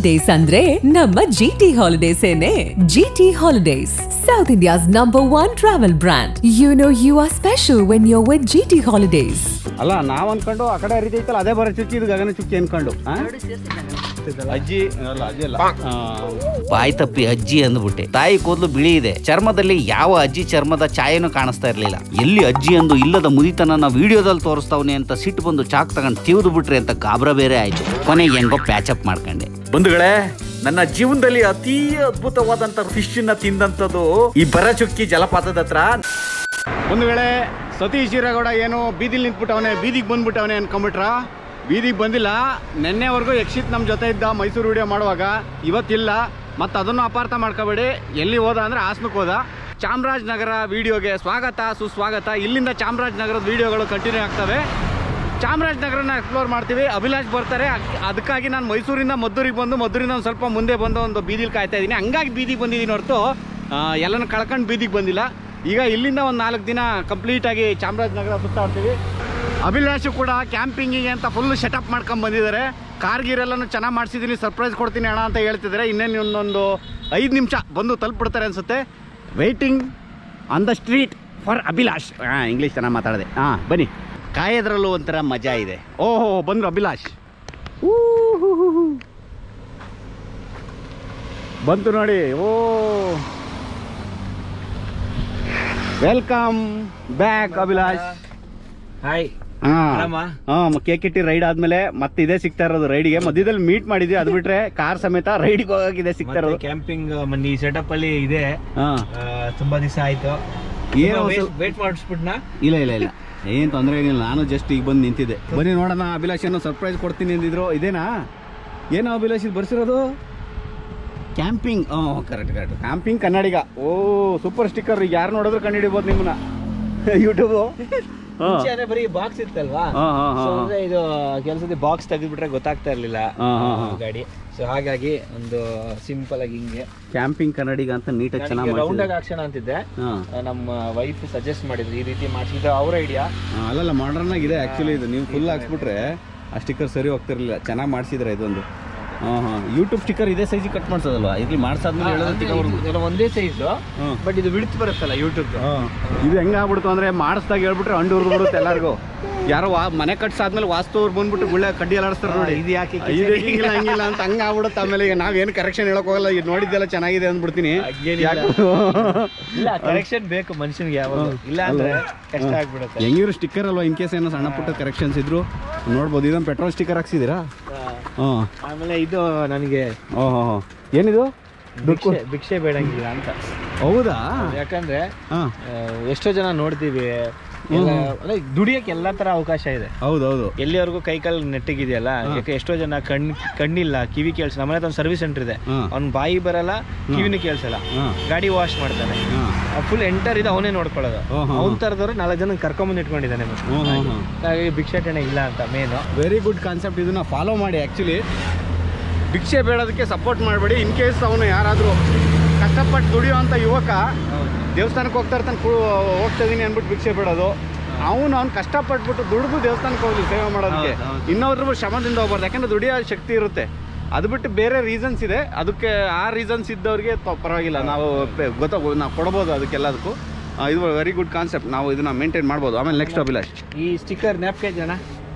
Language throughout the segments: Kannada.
ಹಾಲಿಡೇಸ್ ಅಂದ್ರೆ ನಮ್ಮ ಜಿ ಟಿ ಹಾಲಿಡೇಸೇನೆ G T holidays south India's number one travel brand you know you are special when you with G T holidays ಅಲ್ಲ ನಾವ್ ಅನ್ಕೊಂಡು ಆ ಕಡೆ ಹರಿದೈತಲ್ಲ ಅದೇ ಬರೋ ಚುಕ್ಕಿ ಇದು ಗಗನ ಚುಕ್ಕಿ ಅನ್ಕೊಂಡು ಆ? ಅಜ್ಜಿ ಅಲ್ಲ ಅಜ್ಜಿ ಅಲ್ಲ ಆ, ಬಾಯಿ ತಪ್ಪಿ ಅಜ್ಜಿ ಅಂದ್ಬಿಟ್ಟೆ ತಾಯಿ ಕೂದಲು ಬಿಳಿ ಇದೆ ಚರ್ಮದಲ್ಲಿ ಯಾವ ಅಜ್ಜಿ ಚರ್ಮದ ಛಾಯೆನೂ ಕಾಣಿಸ್ತಾ ಇರ್ಲಿಲ್ಲ ಎಲ್ಲಿ ಅಜ್ಜಿ ಅಂದು ಇಲ್ಲದ ಮುದಿತನ ವಿಡಿಯೋದಲ್ಲಿ ತೋರಿಸ್ತಾವನೆ ಅಂತ ಸಿಟ್ಟು ಬಂದು ಚಾಕ್ ತಗೊಂಡು ತಿವಿದು ಬಿಟ್ರೆ ಅಂತ ಗಾಬರ ಬೇರೆ ಆಯ್ತು ಕೊನೆಗೆ ಹೆಂಗೋ ಪ್ಯಾಚಪ್ ಮಾಡ್ಕೊಂಡೆ ಬಂಧುಗಳೇ ನನ್ನ ಜೀವನದಲ್ಲಿ ಅತಿ ಅದ್ಭುತವಾದಂತ ಫಿಶ್ ನ ತಿಂದಂತದ್ದು ಈ ಬರಚುಕ್ಕಿ ಜಲಪಾತದ ಹತ್ರ ಒಂದು ವೇಳೆ ಸತೀಶ್ ಹಿರೇಗೌಡ ಏನು ಬೀದಿಲಿ ನಿಂತ್ಬಿಟ್ಟವನೆ ಬೀದಿಗೆ ಬಂದ್ಬಿಟ್ಟವನೆ ಅನ್ಕೊಂಬಿಟ್ರ ಬೀದಿಗೆ ಬಂದಿಲ್ಲ ನಿನ್ನೆವರೆಗೂ ಯಕ್ಷಿತ್ ನಮ್ಮ ಜೊತೆ ಇದ್ದ ಮೈಸೂರು ವಿಡಿಯೋ ಮಾಡುವಾಗ ಇವತ್ತಿಲ್ಲ ಮತ್ತು ಅದನ್ನು ಅಪಾರ್ಥ ಮಾಡ್ಕೋಬೇಡಿ ಎಲ್ಲಿ ಹೋದ ಅಂದರೆ ಹಾಸನಕ್ಕೆ ಹೋದ ಚಾಮರಾಜನಗರ ವಿಡಿಯೋಗೆ ಸ್ವಾಗತ ಸುಸ್ವಾಗತ ಇಲ್ಲಿಂದ ಚಾಮರಾಜನಗರದ ವಿಡಿಯೋಗಳು ಕಂಟಿನ್ಯೂ ಆಗ್ತವೆ ಚಾಮರಾಜನಗರನ ಎಕ್ಸ್ಪ್ಲೋರ್ ಮಾಡ್ತೀವಿ ಅಭಿಲಾಷ್ ಬರ್ತಾರೆ ಅಕ್- ಅದಕ್ಕಾಗಿ ನಾನು ಮೈಸೂರಿಂದ ಮದ್ದೂರಿಗೆ ಬಂದು ಮದ್ದೂರಿಂದ ಒಂದು ಸ್ವಲ್ಪ ಮುಂದೆ ಬಂದು ಒಂದು ಬೀದಿಲಿ ಕಾಯ್ತಾ ಇದ್ದೀನಿ ಹಂಗಾಗಿ ಬೀದಿಗೆ ಬಂದಿದ್ದೀನಿ ಹೊರತು ಆ, ಎಲ್ಲನೂ ಕಳ್ಕೊಂಡು ಬೀದಿಗೆ ಬಂದಿಲ್ಲ ಈಗ ಇಲ್ಲಿಂದ ಒಂದು ನಾಲ್ಕು ದಿನ ಕಂಪ್ಲೀಟಾಗಿ ಚಾಮರಾಜನಗರ ಸುತ್ತಾಡ್ತೀವಿ ಅಭಿಲಾಷು ಕೂಡ ಕ್ಯಾಂಪಿಂಗಿಗೆ ಅಂತ ಫುಲ್ ಸೆಟಪ್ ಮಾಡ್ಕೊಂಡು ಬಂದಿದ್ದಾರೆ ಕಾರ್ಗಿರೆಲ್ಲನೂ ಚೆನ್ನಾಗಿ ಮಾಡಿಸಿದ್ದೀನಿ ಸರ್ಪ್ರೈಸ್ ಕೊಡ್ತೀನಿ ಅಣ್ಣ ಅಂತ ಹೇಳ್ತಿದ್ದಾರೆ ಇನ್ನೇನು ಇನ್ನೊಂದು ಐದು ನಿಮಿಷ ಬಂದು ತಲುಪಿಬಿಡ್ತಾರೆ ಅನಿಸುತ್ತೆ waiting on the street for Abhilash ಹಾಂ ಇಂಗ್ಲೀಷ್ ಚೆನ್ನಾಗಿ ಮಾತಾಡಿದೆ ಹಾಂ ಬನ್ನಿ ಕಾಯೋದ್ರಲ್ಲೂ ಒಂಥರ ಮಜಾ ಇದೆ ಓಹೋ ಬಂದರು ಅಭಿಲಾಷ್ ಊ ಹೂ ಹೂ ಹೂ. ಬಂತು ನೋಡಿ ಓ ವೆಲ್ಕಮ್ ಬ್ಯಾಕ್ ಅಭಿಲಾಷ್ ಹಾಯ್ ಆರಾಮ? ಹಾಂ ಕೇಕ್ ಇಟ್ಟಿ ರೈಡ್ ಆದ್ಮೇಲೆ ಮತ್ತೆ ಇದೇ ಸಿಗ್ತಾ ಇರೋದು ರೈಡ್ಗೆ ಮಧ್ಯದಲ್ಲಿ ಮೀಟ್ ಮಾಡಿದ್ವಿ ಅದು ಬಿಟ್ರೆ ಕಾರ್ ಸಮೇತ ರೈಡ್ಗೆ ಹೋಗಕ್ಕೆ ಇದೇ ಸಿಗ್ತಾ ಇರೋದು ಕ್ಯಾಂಪಿಂಗ್ ಮನಿ ಸೆಟಪ್ ಅಲ್ಲಿ ಇದೆ ಹಾಂ ಆ, ತುಂಬಾ ದಿವಸ ಆಯ್ತು ಏನೋ ಸ್ವಲ್ಪ- ವೇಟ್ ಮಾಡಿಸ್ಬಿಟ್ನಾ ಇಲ್ಲ ಇಲ್ಲ ಇಲ್ಲ ಏನ್ ತೊಂದರೆ ಏನಿಲ್ಲ ನಾನು ಜಸ್ಟ್ ಈಗ ಬಂದು ನಿಂತಿದ್ದೆ ಬನ್ನಿ ನೋಡೋಣ ಅಭಿಲಾಷ್ ಏನೋ ಸರ್ಪ್ರೈಸ್ ಕೊಡ್ತೀನಿ ಅಂದಿದ್ರು ಇದೇನಾ ಏನೋ ಅಭಿಲಾಷ್ ಇದು ಬರ್ಸಿರೋದು ಕ್ಯಾಂಪಿಂಗ್ ಹ್ಞೂ ಕರೆಕ್ಟ್ ಕರೆಕ್ಟ್ ಕ್ಯಾಂಪಿಂಗ್ ಕನ್ನಡಿಗ ಓ ಸೂಪರ್ ಸ್ಟಿಕ್ಕರ್ ಈಗ ಯಾರು ನೋಡಿದ್ರು ಕಂಡು ಹಿಡಿಬೋದು ನಿಮ್ಮನ್ನ ಯೂಟ್ಯೂಬು ಮುಂಚೆ ಅಂದ್ರೆ ಬರೀ ಬಾಕ್ಸ್ ಇತ್ತಲ್ವಾ ಹಾ, ಹಾ, ಹಾ, So ಹಾ. ಅಂದ್ರೆ ಇದು ಕೆಲಸದ ಬಾಕ್ಸ್ ತೆಗೆದ್ಬಿಟ್ರೆ ಗೊತ್ತಾಗ್ತಾ ಇರ್ಲಿಲ್ಲ ಹಾ, ಹಾ, ಹಾ. ಆ, ಗಾಡಿ ಸೊ ಹಾಗಾಗಿ ಒಂದು ಸಿಂಪಲ್ ಆಗಿ ಹಿಂಗೆ ಕ್ಯಾಂಪಿಂಗ್ ಕನ್ನಡಿಗ ಅಂತ ನೀಟಾಗಿ ಚೆನ್ನಾಗಿ ರೌಂಡ್ ಮಾಡ್ತಿದ್ದಾರೆ ಆಗಿ ಹಾಕ್ಸೋಣ ಅಂತಿದ್ದೆ ಹಾಂ ಆ, ನಮ್ಮ ವೈಫ್ ಸಜೆಸ್ಟ್ ಮಾಡಿದ್ರು ಈ ರೀತಿ ಮಾಡಿಸಿದ್ದು ಅವ್ರ ಐಡಿಯಾ ಅಲ್ಲಲ್ಲ ಮಾಡರ್ನ್ ಆಗಿದೆ ಆ್ಯಕ್ಚುಲಿ ಇದು ನೀವು ಫುಲ್ ಹಾಕ್ಸ್ಬಿಟ್ರೆ ಆ ಸ್ಟಿಕ್ಕರ್ ಸರಿ ಹೋಗ್ತಿರ್ಲಿಲ್ಲ ಚೆನ್ನಾಗಿ ಮಾಡಿಸಿದ್ರೆ ಇದೊಂದು ಹಾಂ ಹಾಂ ಯೂಟ್ಯೂಬ್ ಸ್ಟಿಕ್ಕರ್ ಇದೇ ಸೈಜಿಗೆ ಕಟ್ ಮಾಡ್ಸೋದಲ್ವಾ ಇಲ್ಲಿ ಮಾಡ್ಸಾದ್ಮೇಲೆ ಹೇಳೋದಕ್ಕೆ ಒಂದೇ ಸೈಜ್ ಹ್ಮ್. ಬಟ್ ಇದು ವಿಡ್ತ್ ಬರುತ್ತಲ್ಲ ಯೂಟ್ಯೂಬ್ ಇದು ಹೆಂಗ ಆಗ್ಬಿಡ್ತು ಅಂದ್ರೆ ಮಾಡಿಸ್ದಾಗ ಹೇಳ್ಬಿಟ್ರೆ ಅಂಡು ಉರ್ದು ಬಿಡುತ್ತೆ ಎಲ್ಲರಿಗೂ ಯಾರೋ ವಾ ಮನೆ ಕಟ್ಸಾದ್ಮೇಲೆ ವಾಸ್ತು ಅವ್ರು ಬಂದ್ಬಿಟ್ಟು ಗುಳ್ಳೆ ಕಡ್ಡಿ ಎಲ್ಲಾಡಿಸ್ತಾರೆ ನೋಡಿ ಇದು ಯಾಕೆ ಇದು ಹಿಂಗಿಲ್ಲ ಹಂಗಿಲ್ಲ ಅಂತ ಹಂಗ ಆಗ್ಬಿಡುತ್ತೆ ಆಮೇಲೆ ಈಗ ನಾವೇನು ಕರೆಕ್ಷನ್ ಹೇಳಕ್ ಹೋಗಲ್ಲ ಇದು ನೋಡಿದ್ದೆಲ್ಲ ಚೆನ್ನಾಗಿದೆ ಅಂದ್ಬಿಡ್ತೀನಿ ಹಂಗೇನಿಲ್ಲ. ಯಾಕೆ ಇಲ್ಲ ಕರೆಕ್ಷನ್ ಬೇಕು ಮನುಷ್ಯನಿಗೆ ಯಾವಾಗ ಇಲ್ಲ ಅಂದ್ರೆ ಕಷ್ಟ ಆಗ್ಬಿಡುತ್ತೆ ಹೆಂಗಿರು ಸ್ಟಿಕ್ಕರ್ ಅಲ್ವಾ ಇನ್ ಕೇಸ್ ಏನೋ ಸಣ್ಣ ಪುಟ್ಟ ಕರೆಕ್ಷನ್ಸ್ ಇದ್ರು ನೋಡ್ಬೋದು ಇದೊಂದು ಪೆಟ್ರೋಲ್ ಸ್ಟಿಕ್ಕರ್ ಹಾಕ್ಸಿದ್ದೀರಾ ಹಾಂ ಆಮೇಲೆ ಇದು ನನಗೆ ಓ ಹೋ ಹೋ ಏನಿದು ಭಿಕ್ಷೆ ಭಿಕ್ಷೆ ಬೇಡಂಗಿಲ್ಲ ಅಂತ ಹೌದಾ ಯಾಕಂದ್ರೆ ಹಾಂ ಆ, ಎಷ್ಟೋ ಜನ ನೋಡ್ತೀವಿ ಎಲ್ಲ ಅಂದ್ರೆ ದುಡಿಯಕ್ಕೆ ಎಲ್ಲಾ ತರ ಅವಕಾಶ ಇದೆ ಹೌದೌದು ಎಲ್ಲಿವರೆಗೂ ಕೈ ಕಾಲು ನೆಟ್ಟಿಗಿದೆಯಲ್ಲ ಯಾಕೆ ಎಷ್ಟೋ ಜನ ಕಣ್ ಕಣ್ಣಿಲ್ಲ ಕಿವಿ ಕೇಳಿಸ ನಮ್ಮನೆ ಒಂದು ಸರ್ವಿಸ್ ಸೆಂಟರ್ ಇದೆ ಹಾಂ ಅವ್ನ ಬಾಯಿ ಬರಲ್ಲ ಕಿವಿನೂ ಕೇಳಿಸಲ್ಲ ಹಾಂ ಗಾಡಿ ವಾಶ್ ಮಾಡ್ತಾನೆ ಹಾಂ ಫುಲ್ ಎಂಟರ್ ಇದೆ ಅವನೇ ನೋಡ್ಕೊಳ್ಳೋದು ಹ್ಮ್, ಹ್ಮ್. ಅವ್ನ ತರದವ್ರು ನಾಲ್ಕು ಜನ ಕರ್ಕೊಂಬಂದು ಇಟ್ಕೊಂಡಿದ್ದಾನೆ ಮತ್ತೆ. ಹ್ಞೂ ಹ್ಞೂ ಹ್ಞೂ ಹಾಗಾಗಿ ಭಿಕ್ಷಾಟನೆ ಇಲ್ಲ ಅಂತ ಮೇನು ವೆರಿ ಗುಡ್ ಕಾನ್ಸೆಪ್ಟ್ ಇದನ್ನ ಫಾಲೋ ಮಾಡಿ ಆ್ಯಕ್ಚುಲಿ ಭಿಕ್ಷೆ ಬೇಡೋದಕ್ಕೆ ಸಪೋರ್ಟ್ ಮಾಡಬೇಡಿ ಇನ್ ಕೇಸ್ ಅವನು ಯಾರಾದರೂ ಕಷ್ಟಪಟ್ಟು ದುಡಿಯೋ ಅಂತ ಯುವಕ ದೇವಸ್ಥಾನಕ್ಕೆ ಹೋಗ್ತಾ ಇರ್ತಾನೆ ಕೂ ಹೋಗ್ತಾ ಇದೀನಿ ಅಂದ್ಬಿಟ್ಟು ಭಿಕ್ಷೆ ಬೇಡೋದು ಅವನು ಅವ್ನು ಕಷ್ಟಪಟ್ಬಿಟ್ಟು ದುಡಿದು ದೇವಸ್ಥಾನಕ್ಕೆ ಹೋಗ್ಲಿ ಸೇವೆ ಮಾಡೋದಕ್ಕೆ ಹೌದು, ಹೌದು. ಇನ್ನೊಬ್ರು ಶ್ರಮದಿಂದ ಹೋಗ್ಬಾರ್ದು ಯಾಕಂದ್ರೆ ದುಡಿಯೋ ಶಕ್ತಿ ಇರುತ್ತೆ ಅದು ಬಿಟ್ಟು ಬೇರೆ ರೀಸನ್ಸ್ ಇದೆ ಅದಕ್ಕೆ ಆ ರೀಸನ್ಸ್ ಇದ್ದವ್ರಿಗೆ ತ- ಪರವಾಗಿಲ್ಲ ನಾವು ಪೆ- ಗೊತ್ತಾಗ ನಾವು ಕೊಡ್ಬೋದು ಅದಕ್ಕೆಲ್ಲದಕ್ಕೂ ಆ, ಇದು ವೆರಿ ಗುಡ್ ಕಾನ್ಸೆಪ್ಟ್ ನಾವು ಇದನ್ನ ಮೇಂಟೈನ್ ಮಾಡ್ಬೋದು ಆಮೇಲೆ ನೆಕ್ಸ್ಟ್ ಅಭಿಲಾಷ್ ಈ ಸ್ಟಿಕ್ಕರ್ ನ್ಯಾಪ್ಕೆ ಜನ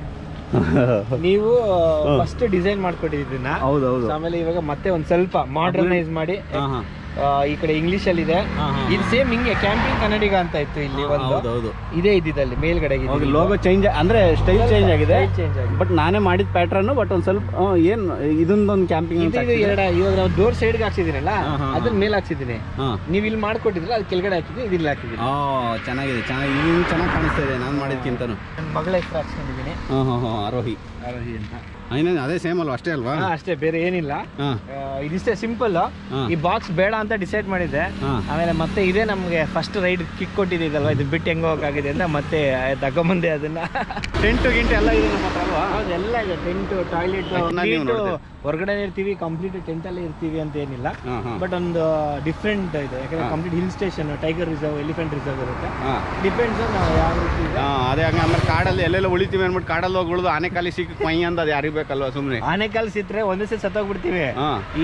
ನೀವು ಫಸ್ಟ್ ಡಿಸೈನ್ ಮಾಡ್ಕೊಟ್ಟಿದ್ದನ್ನ ಹೌದೌದು ಆಮೇಲೆ ಇವಾಗ ಮತ್ತೆ ಒಂದ್ ಸ್ವಲ್ಪ ಮಾಡರ್ನೈಸ್ ಮಾಡಿ ಹಾಂ ಹಾಂ ಆ, ಈ ಕಡೆ ಇಂಗ್ಲಿಷ್ ಅಲ್ಲಿ ಇದೆ ಹಾ, ಹಾ, ಇದು ಸೇಮ್ ಹಿಂಗೆ ಕ್ಯಾಂಪಿಂಗ್ ಕನ್ನಡಿಗ ಅಂತ ಇತ್ತು ಇಲ್ಲಿ ಒಂದು ಹೌದೌದು ಇದೇ ಇದ್ದಿದ್ದಲ್ಲಿ ಮೇಲ್ಗಡೆ ಲೋಗೋ ಚೇಂಜ್ ಅಂದ್ರೆ ಸ್ಟೈಲ್ ಚೇಂಜ್ ಆಗಿದೆ ಚೇಂಜ್ ಆಗಿದೆ ಬಟ್ ನಾನೇ ಮಾಡಿದ ಪ್ಯಾಟ್ರನ್ ಬಟ್ ಒಂದ್ ಸ್ವಲ್ಪ ಆ, ಏನ್ ಇದೊಂದೊಂದು ಕ್ಯಾಂಪಿಂಗ್ ಇದು ಇದು ಎರಡ ಇವಾಗ ನಾವು ಡೋರ್ ಸೈಡ್ಗೆ ಹಾಕ್ಸಿದ್ದೀನಲ್ಲ ಹಾ, ಹಾ, ಅದನ್ನ ಮೇಲೆ ಹಾಕ್ಸಿದ್ದೀನಿ ಹಾ ನೀವು ಇಲ್ಲಿ ಮಾಡ್ಕೊಟ್ಟಿದ್ರಲ್ಲ ಅದು ಕೆಳಗಡೆ ಹಾಕಿದ್ದೀನಿ ಇದು ಇಲ್ಲಿ ಹಾಕಿದ್ದೀನಿ ಆ ಚೆನ್ನಾಗಿದೆ ಚೆನ್ನಾಗಿ ಇದು ಚೆನ್ನಾಗಿ ಕಾಣಿಸ್ತಾ ಇದೆ ನಾನು ಮಾಡಿದ್ಕಿಂತನೂ ನನ್ನ ಮಗಳ ಹೆಸರು ಹಾಕ್ಸ್ಕೊಂಡಿದ್ದೀನಿ ಹಾಂ ಹಾಂ ಹಾಂ ಆರೋಹಿ ಆರೋಹಿ ಅಂತ ಇನ್ನೇನು ಅದೇ ಸೇಮ್ ಅಲ್ವಾ ಅಷ್ಟೇ ಅಲ್ವಾ ಹಾ, ಅಷ್ಟೇ ಬೇರೆ ಏನಿಲ್ಲ ಹಾಂ ಆ, ಇದಿಷ್ಟೇ ಸಿಂಪಲ್ ಹಾ. ಈ ಬಾಕ್ಸ್ ಬೇಡ ಅಂತ ಡಿಸೈಡ್ ಮಾಡಿದ್ದೆ ಹಾಂ ಆಮೇಲೆ ಮತ್ತೆ ಇದೇ ನಮಗೆ ಫಸ್ಟ್ ರೈಡ್ ಕಿಕ್ ಕೊಟ್ಟಿದ್ದಲ್ವಾ ಇದು ಬಿಟ್ಟು ಹೆಂಗೆ ಹೋಗೋಕ್ಕಾಗಿದೆ ಅಂತ ಮತ್ತೆ ತಗೊಂಬಂದೆ ಅದನ್ನ ಟೆಂಟು ಗಿಂಟು ಎಲ್ಲ ಇದೆ ನಮ್ಮ ಹತ್ರ ಅಲ್ವಾ ಹೌದು ಎಲ್ಲ ಇದೆ ಟೆಂಟ್ ಟಾಯ್ಲೆಟ್ ಅದನ್ನ ನೀವು ನೋಡ್ತೀರ. ಹೊರಗಡೆ ಇರ್ತೀವಿ ಕಂಪ್ಲೀಟ್ ಟೆಂಟ್ ಅಲ್ಲೇ ಇರ್ತೀವಿ ಅಂತ ಏನಿಲ್ಲ ಹಾಂ ಹಾಂ ಬಟ್ ಒಂದು ಡಿಫ್ರೆಂಟ್ ಇದೆ ಯಾಕಂದ್ರೆ ಹಾ. Complete hill station tiger reserve elephant reserve ಇರುತ್ತೆ ಹಾಂ ಡಿಪೆಂಡ್ಸ್ ನಾವು ಯಾವ ರೀತಿ ಇದೆ ಹಾಂ ಅದೇ ಹಂಗೆ ಆಮೇಲೆ ಕಾಡಲ್ಲಿ ಎಲ್ಲೆಲ್ಲ ಉಳಿತೀವಿ ಅಂದ್ಬಿಟ್ಟು ಕಾಡಲ್ಲಿ ಹೋಗಿ ಉಳಿದು ಆನೆ ಕಾಲಿ ಸಿಕ್ಕಿ ಕೊಯ್ ಅಂತ ಅದು ಯಾರಿಗೂ ಸಿಗ್ಬೇಕಲ್ವಾ ಸುಮ್ಮನೆ ಆನೆಕಾಲ್ ಸಿತ್ರೆ ಒಂದೇ ಸಲ ಸತ್ತೋಗ್ಬಿಡ್ತೀವಿ ಹಾ ಈ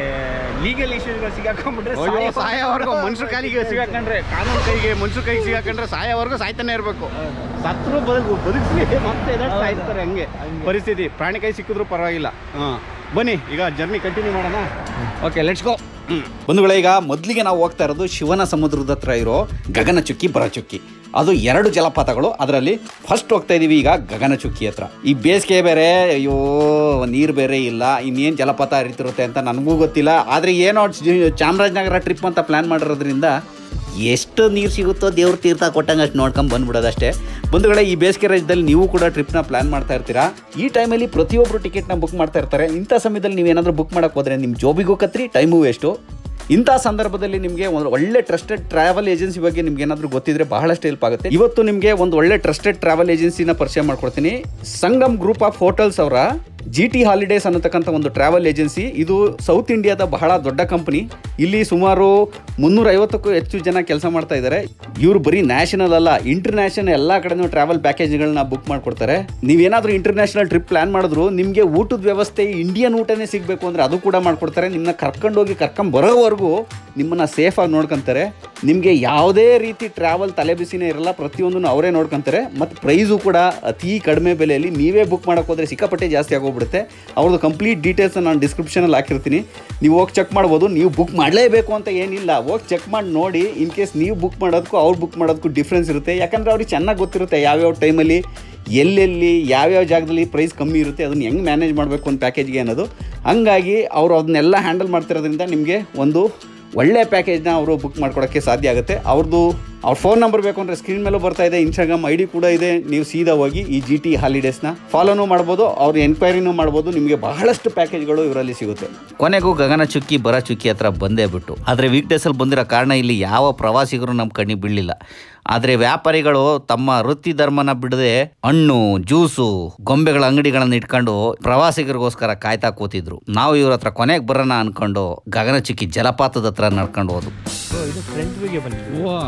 ಲೀಗಲ್ ಇಶ್ಯೂಸ್ಗಳು ಸಿಗಾಕೊಂಡ್ಬಿಟ್ರೆ ಅಯ್ಯೋ ಸಾಯೋವರೆಗೂ ಮನುಷ್ಯ ಕಾಲಿಗೆ ಸಿಗಾಕೊಂಡ್ರೆ ಕಾನೂನು ಕೈಗೆ ಮನುಷ್ಯ ಕೈಗೆ ಸಿಗಾಕೊಂಡ್ರೆ ಸಾಯೋವರೆಗೂ ಸಾಯ್ತಾನೆ ಇರಬೇಕು ಸತ್ರು ಬದುಕು ಬದುಕಿಸಿ ಮತ್ತೆ ಎದ್ದೇಳಿ ಸಾಯ್ತಾರೆ ಹಂಗೆ ಪರಿಸ್ಥಿತಿ ಪ್ರಾಣಿ ಕೈ ಸಿಕ್ಕಿದ್ರು ಪರವಾಗಿಲ್ಲ ಹಾಂ ಬನ್ನಿ ಈಗ ಜರ್ನಿ ಕಂಟಿನ್ಯೂ ಮಾಡೋಣ ಓಕೆ ಲೆಟ್ಸ್ ಗೋ ಬಂಧುಗಳೇ ಈಗ ಮೊದಲಿಗೆ ನಾವು ಹೋಗ್ತಾ ಇರೋದು ಶಿವನ ಸಮುದ್ರದ ಹತ್ರ ಇರೋ ಗಗನಚುಕ್ಕಿ ಬರಚುಕ್ಕಿ ಅದು ಎರಡು ಜಲಪಾತಗಳು ಅದರಲ್ಲಿ ಫಸ್ಟ್ ಹೋಗ್ತಾ ಇದೀವಿ ಈಗ ಗಗನಚುಕ್ಕಿ ಹತ್ರ ಈ ಬೇಸಿಗೆ ಬೇರೆ ಅಯ್ಯೋ ನೀರು ಬೇರೆ ಇಲ್ಲ ಇನ್ನೇನು ಜಲಪಾತ ಹರಿತಿರುತ್ತೆ ಅಂತ ನನಗೂ ಗೊತ್ತಿಲ್ಲ ಆದರೆ ಏನೋ ಜ- ಚಾಮರಾಜನಗರ ಟ್ರಿಪ್ ಅಂತ ಪ್ಲ್ಯಾನ್ ಮಾಡಿರೋದ್ರಿಂದ ಎಷ್ಟು ನೀರು ಸಿಗುತ್ತೋ ದೇವ್ರ ತೀರ್ಥ ಕೊಟ್ಟಂಗೆ ಅಷ್ಟು ನೋಡ್ಕೊಂಡು ಬಂದ್ಬಿಡೋದಷ್ಟೇ ಬಂಧುಗಳೇ ಈ ಬೇಸಿಗೆ ರಾಜ್ಯದಲ್ಲಿ ನೀವು ಕೂಡ ಟ್ರಿಪ್ನ ಪ್ಲಾನ್ ಮಾಡ್ತಾ ಇರ್ತೀರಾ ಈ ಟೈಮಲ್ಲಿ ಪ್ರತಿಯೊಬ್ಬರು ಟಿಕೆಟ್ನ ಬುಕ್ ಮಾಡ್ತಾ ಇರ್ತಾರೆ ಇಂಥ ಸಮಯದಲ್ಲಿ ನೀವೇನಾದರೂ ಬುಕ್ ಮಾಡೋಕೆ ಹೋದರೆ ನಿಮ್ಮ ಜೋಬಿಗೂ ಕತ್ರಿ ಟೈಮು ವೇಸ್ಟು ಇಂಥ ಸಂದರ್ಭದಲ್ಲಿ ನಿಮಗೆ ಒಂದು ಒಳ್ಳೆ ಟ್ರಸ್ಟೆಡ್ ಟ್ರಾವೆಲ್ ಏಜೆನ್ಸಿ ಬಗ್ಗೆ ನಿಮ್ಗೆ ಏನಾದರೂ ಗೊತ್ತಿದ್ರೆ ಬಹಳಷ್ಟು ಹೆಲ್ಪ್ ಆಗುತ್ತೆ ಇವತ್ತು ನಿಮಗೆ ಒಂದು ಒಳ್ಳೆ ಟ್ರಸ್ಟೆಡ್ ಟ್ರಾವೆಲ್ ಏಜೆನ್ಸಿನ ಪರಿಚಯ ಮಾಡ್ಕೊಡ್ತೀನಿ ಸಂಗಮ್ ಗ್ರೂಪ್ ಆಫ್ ಹೋಟೆಲ್ಸ್ ಅವರ ಜಿ ಟಿ ಹಾಲಿಡೇಸ್ ಅನ್ನತಕ್ಕಂಥ ಒಂದು ಟ್ರಾವೆಲ್ ಏಜೆನ್ಸಿ ಇದು ಸೌತ್ ಇಂಡಿಯಾದ ಬಹಳ ದೊಡ್ಡ ಕಂಪನಿ ಇಲ್ಲಿ ಸುಮಾರು ಮುನ್ನೂರ ಐವತ್ತಕ್ಕೂ ಹೆಚ್ಚು ಜನ ಕೆಲಸ ಮಾಡ್ತಾ ಇದ್ದಾರೆ ಇವರು ಬರೀ ನ್ಯಾಷನಲ್ ಅಲ್ಲ ಇಂಟರ್ನ್ಯಾಷನಲ್ ಎಲ್ಲ ಕಡೆನೂ ಟ್ರಾವೆಲ್ ಪ್ಯಾಕೇಜ್ಗಳನ್ನ ಬುಕ್ ಮಾಡ್ಕೊಡ್ತಾರೆ ನೀವೇನಾದರೂ ಇಂಟರ್ನ್ಯಾಷನಲ್ ಟ್ರಿಪ್ ಪ್ಲಾನ್ ಮಾಡಿದ್ರು ನಿಮಗೆ ಊಟದ ವ್ಯವಸ್ಥೆ ಇಂಡಿಯನ್ ಊಟನೇ ಸಿಗಬೇಕು ಅಂದರೆ ಅದು ಕೂಡ ಮಾಡ್ಕೊಡ್ತಾರೆ ನಿಮ್ಮನ್ನ ಕರ್ಕೊಂಡೋಗಿ ಕರ್ಕೊಂಡ್ ಬರೋವರೆಗೂ ನಿಮ್ಮನ್ನ ಸೇಫಾಗಿ ನೋಡ್ಕೊಂತಾರೆ ನಿಮಗೆ ಯಾವುದೇ ರೀತಿ ಟ್ರಾವೆಲ್ ತಲೆ ಬಿಸಿನೇ ಇರಲ್ಲ ಪ್ರತಿಯೊಂದನ್ನು ಅವರೇ ನೋಡ್ಕೊಂತಾರೆ ಮತ್ತು ಪ್ರೈಸು ಕೂಡ ಅತಿ ಕಡಿಮೆ ಬೆಲೆಯಲ್ಲಿ ನೀವೇ ಬುಕ್ ಮಾಡೋಕೆ ಹೋದರೆ ಸಿಕ್ಕಾಪಟ್ಟೆ ಜಾಸ್ತಿ ಆಗೋಗ್ಬಿಡುತ್ತೆ ಅವ್ರದ್ದು ಕಂಪ್ಲೀಟ್ ಡೀಟೇಲ್ಸ್ ನಾನು ಡಿಸ್ಕ್ರಿಪ್ಷನಲ್ಲಿ ಹಾಕಿರ್ತೀನಿ ನೀವು ಹೋಗಿ ಚೆಕ್ ಮಾಡ್ಬೋದು ನೀವು ಬುಕ್ ಮಾಡಲೇಬೇಕು ಅಂತ ಏನಿಲ್ಲ ಹೋಗಿ ಚೆಕ್ ಮಾಡಿ ನೋಡಿ ಇನ್ ಕೇಸ್ ನೀವು ಬುಕ್ ಮಾಡೋದಕ್ಕೂ ಅವ್ರು ಬುಕ್ ಮಾಡೋದಕ್ಕೂ ಡಿಫ್ರೆನ್ಸ್ ಇರುತ್ತೆ ಯಾಕಂದರೆ ಅವ್ರಿಗೆ ಚೆನ್ನಾಗಿ ಗೊತ್ತಿರುತ್ತೆ ಯಾವ್ಯಾವ ಟೈಮಲ್ಲಿ ಎಲ್ಲೆಲ್ಲಿ ಯಾವ್ಯಾವ ಜಾಗದಲ್ಲಿ ಪ್ರೈಸ್ ಕಮ್ಮಿ ಇರುತ್ತೆ ಅದನ್ನು ಹೆಂಗೆ ಮ್ಯಾನೇಜ್ ಮಾಡಬೇಕು ಒಂದು ಪ್ಯಾಕೇಜ್ಗೆ ಅನ್ನೋದು ಹಂಗಾಗಿ ಅವರು ಅದನ್ನೆಲ್ಲ ಹ್ಯಾಂಡಲ್ ಮಾಡ್ತಿರೋದ್ರಿಂದ ನಿಮಗೆ ಒಂದು ಒಳ್ಳೆ ಪ್ಯಾಕೇಜ್ನ ಅವರು ಬುಕ್ ಮಾಡ್ಕೊಡೋಕ್ಕೆ ಸಾಧ್ಯ ಆಗುತ್ತೆ ಅವ್ರದ್ದು ಅವ್ರ ಫೋನ್ ನಂಬರ್ ಬೇಕು ಅಂದರೆ ಸ್ಕ್ರೀನ್ ಮೇಲೂ ಬರ್ತಾ ಇದೆ ಇನ್ಸ್ಟಾಗ್ರಾಮ್ ಐ ಡಿ ಕೂಡ ಇದೆ ನೀವು ಸೀದಾ ಹೋಗಿ ಈ ಜಿ ಟಿ ಹಾಲಿಡೇಸ್ನ ಫಾಲೋನೂ ಮಾಡ್ಬೋದು ಅವ್ರ ಎನ್ಕ್ವೈರಿನೂ ಮಾಡ್ಬೋದು ನಿಮಗೆ ಬಹಳಷ್ಟು ಪ್ಯಾಕೇಜ್ಗಳು ಇವರಲ್ಲಿ ಸಿಗುತ್ತೆ ಕೊನೆಗೂ ಗಗನ ಚುಕ್ಕಿ ಬರ ಚುಕ್ಕಿ ಹತ್ರ ಬಂದೇ ಬಿಟ್ಟು ಆದರೆ ವೀಕ್ ಡೇಸಲ್ಲಿ ಬಂದಿರೋ ಕಾರಣ ಇಲ್ಲಿ ಯಾವ ಪ್ರವಾಸಿಗರು ನಮ್ಮ ಕಣ್ಣಿಗೆ ಬೀಳಲಿಲ್ಲ ಆದರೆ ವ್ಯಾಪಾರಿಗಳು ತಮ್ಮ ವೃತ್ತಿ ಧರ್ಮನ ಬಿಡದೆ ಹಣ್ಣು ಜ್ಯೂಸು ಗೊಂಬೆಗಳ ಅಂಗಡಿಗಳನ್ನ ಇಟ್ಕೊಂಡು ಪ್ರವಾಸಿಗರಿಗೋಸ್ಕರ ಕಾಯ್ತಾ ಕೂತಿದ್ರು ನಾವು ಇವ್ರ ಹತ್ರ ಕೊನೆಗೆ ಬರೋಣ ಅನ್ಕೊಂಡು ಗಗನ ಚುಕ್ಕಿ ಜಲಪಾತದ ಹತ್ರ ನಡ್ಕೊಂಡು ಹೋದ್ವು ಇದು ಫ್ರಂಟ್ ವಿಗೆ ಬಂದ್ವಿ ವಾ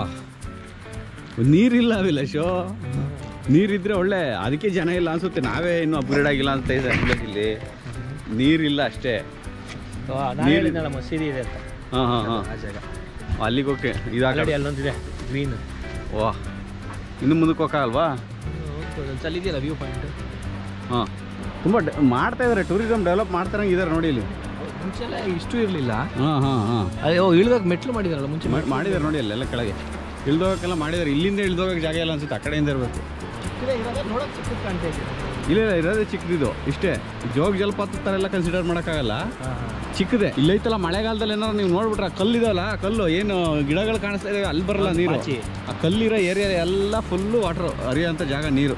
ನೀರಿಲ್ಲ ಅಭಿಲಾಷು ನೀರಿದ್ರೆ ಒಳ್ಳೆ ಅದಕ್ಕೆ ಜನ ಇಲ್ಲ ಅನ್ಸುತ್ತೆ ನಾವೇ ಇನ್ನೂ ಅಪ್ಗ್ರೇಡ್ ಆಗಿಲ್ಲ ಅಂತ ಇದೆ ಅಭಿಲಾಷ್ ಇಲ್ಲಿ ನೀರಿಲ್ಲ ಅಷ್ಟೇ ನಾನು ಹೇಳಿದ್ನಲ್ಲ ಮಸೀದಿ ಇದೆ ಅಂತ ಹಾಂ ಹಾಂ ಹಾಂ ಆ ಜಾಗ ಅಲ್ಲಿಗೆ ಓಕೆ ಆಲ್ರೆಡಿ ಇದಾಗ ಅಲ್ಲೊಂದಿದೆ ಗ್ರೀನ್ ವಾ ಇನ್ನು ಮುಂದಕ್ಕೆ ಹೋಗಲ್ವಾ ಒಂದ್ಸಲ ಇದೆಯಲ್ಲ ವ್ಯೂ ಪಾಯಿಂಟ್ ಹಾಂ ತುಂಬ ಡೆ- ಮಾಡ್ತಾ ಇದ್ದಾರೆ ಟೂರಿಸಮ್ ಡೆವಲಪ್ ಮಾಡ್ತಾರಂಗೆ ಇದ್ದಾರೆ ನೋಡಿ ಇಲ್ಲಿ ಮುಂಚೆಲ್ಲ ಇಷ್ಟು ಇರಲಿಲ್ಲ ಹಾಂ ಹಾಂ ಹಾಂ ಅಯ್ಯೋ ಇಳಿದಾಗ ಮೆಟ್ಲು ಮಾಡಿದಾರಲ್ಲ ಮುಂಚೆ ಮಾಡಿದ್ದಾರೆ ನೋಡಿ ಅಲ್ಲೆಲ್ಲ ಕೆಳಗೆ ಇಳ್ದೋಗಕ್ಕೆಲ್ಲ ಮಾಡಿದ್ದಾರೆ ಇಲ್ಲಿಂದ ಇಳ್ದೋಗಕ್ಕೆ ಜಾಗ ಇಲ್ಲ ಅನ್ಸುತ್ತೆ ಆ ಕಡೆಯಿಂದ ಇರಬೇಕು ನೋಡಕ್ ಚಿಕ್ಕದು ಕಾಣ್ತಾ ಇದೆ ಇಲ್ಲ ಇಲ್ಲ ಇರೋದೇ ಚಿಕ್ಕದಿದು ಇಷ್ಟೇ ಜೋಗ ಜಲಪಾತ ಥರ ಎಲ್ಲ ಕನ್ಸಿಡರ್ ಮಾಡೋಕ್ಕಾಗಲ್ಲ ಚಿಕ್ಕದೆ ಇಲ್ಲೈತಲ್ಲ ಮಳೆಗಾಲದಲ್ಲಿ ಏನಾದ್ರು ನೀವು ನೋಡ್ಬಿಟ್ರೆ ಆ ಕಲ್ಲಿದಲ್ಲ ಆ ಕಲ್ಲು ಏನು ಗಿಡಗಳು ಕಾಣಿಸ್ತಾ ಇದಾವೆ ಅಲ್ಲಿ ಬರಲ್ಲ ಹೌದು, ನೀರು ಪಾಚಿ. ಆ ಕಲ್ಲಿರೋ ಏರಿಯಾ ಎಲ್ಲ ಫುಲ್ಲು ವಾಟ್ರು ಹರಿಯೋಂಥ ಜಾಗ ನೀರು